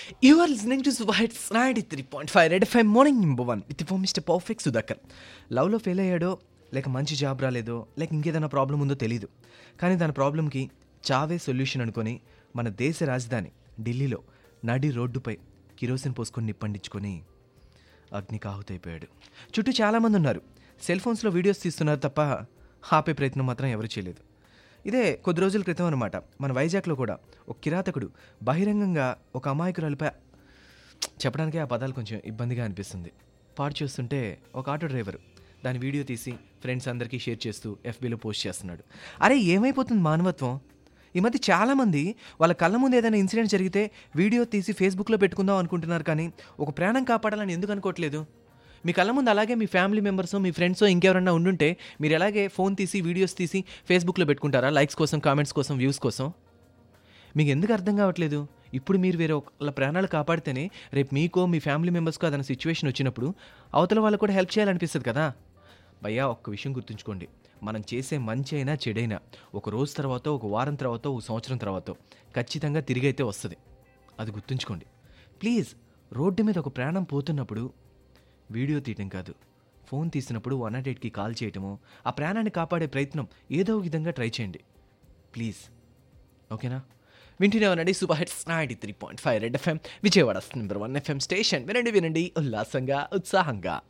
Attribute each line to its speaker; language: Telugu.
Speaker 1: You are listening to Super Hits 93.5 Red FM Morning Number 1 with for Mr. Perfect Sudhakar లవ్లో ఫెయిల్ అయ్యాడో లేక మంచి జాబ్ రాలేదో లేక ఇంకేదైనా ప్రాబ్లం ఉందో తెలియదు కానీ దాని ప్రాబ్లంకి చావే సొల్యూషన్ అనుకొని మన దేశ రాజధాని ఢిల్లీలో నడి రోడ్డుపై కిరోసిన్ పోసుకొని నిప్పండించుకొని అగ్నికి ఆహుతైపోయాడు చుట్టూ చాలామంది ఉన్నారు సెల్ ఫోన్స్లో వీడియోస్ తీస్తున్నారు తప్ప ఆపే ప్రయత్నం మాత్రం ఎవరు చేయలేదు ఇదే కొద్ది రోజుల క్రితం అనమాట మన వైజాగ్లో కూడా ఒక కిరాతకుడు బహిరంగంగా ఒక అమాయకురాలిపై చెప్పడానికి ఆ పదాలు కొంచెం ఇబ్బందిగా అనిపిస్తుంది పాడు చూస్తుంటే ఒక ఆటో డ్రైవర్ దాని వీడియో తీసి ఫ్రెండ్స్ అందరికీ షేర్ చేస్తూ ఎఫ్బీలో పోస్ట్ చేస్తున్నాడు అరే ఏమైపోతుంది మానవత్వం ఈ మధ్య చాలామంది వాళ్ళ కళ్ళ ముందు ఏదైనా ఇన్సిడెంట్ జరిగితే వీడియో తీసి ఫేస్బుక్లో పెట్టుకుందాం అనుకుంటున్నారు కానీ ఒక ప్రాణం కాపాడాలని ఎందుకు అనుకోవట్లేదు మీ కళ్ళ ముందు అలాగే మీ ఫ్యామిలీ మెంబర్స్ మీ ఫ్రెండ్స్ ఇంకెవరన్నా ఉండుంటే మీరు ఎలాగే ఫోన్ తీసి వీడియోస్ తీసి ఫేస్బుక్లో పెట్టుకుంటారా లైక్స్ కోసం కామెంట్స్ కోసం వ్యూస్ కోసం మీకు ఎందుకు అర్థం కావట్లేదు ఇప్పుడు మీరు వేరే ఒకళ్ళ ప్రాణాలు కాపాడితేనే రేపు మీకో మీ ఫ్యామిలీ మెంబర్స్కో అదన సిచ్యువేషన్ వచ్చినప్పుడు అవతల వాళ్ళకు కూడా హెల్ప్ చేయాలనిపిస్తుంది కదా భయ్యా ఒక్క విషయం గుర్తుంచుకోండి మనం చేసే మంచి అయినా చెడైనా ఒక రోజు తర్వాత ఒక వారం తర్వాత ఒక సంవత్సరం తర్వాత ఖచ్చితంగా తిరిగైతే వస్తుంది అది గుర్తుంచుకోండి ప్లీజ్ రోడ్డు మీద ఒక ప్రాణం పోతున్నప్పుడు వీడియో తీయటం కాదు ఫోన్ తీసినప్పుడు వన్ నాట్ ఎయిట్కి కాల్ చేయటము ఆ ప్రాణాన్ని కాపాడే ప్రయత్నం ఏదో ఒక విధంగా ట్రై చేయండి ప్లీజ్ ఓకేనా వింటూనే ఉండండి super hits ninety three point five red FM Vijayawada number one FM station వినండి వినండి ఉల్లాసంగా ఉత్సాహంగా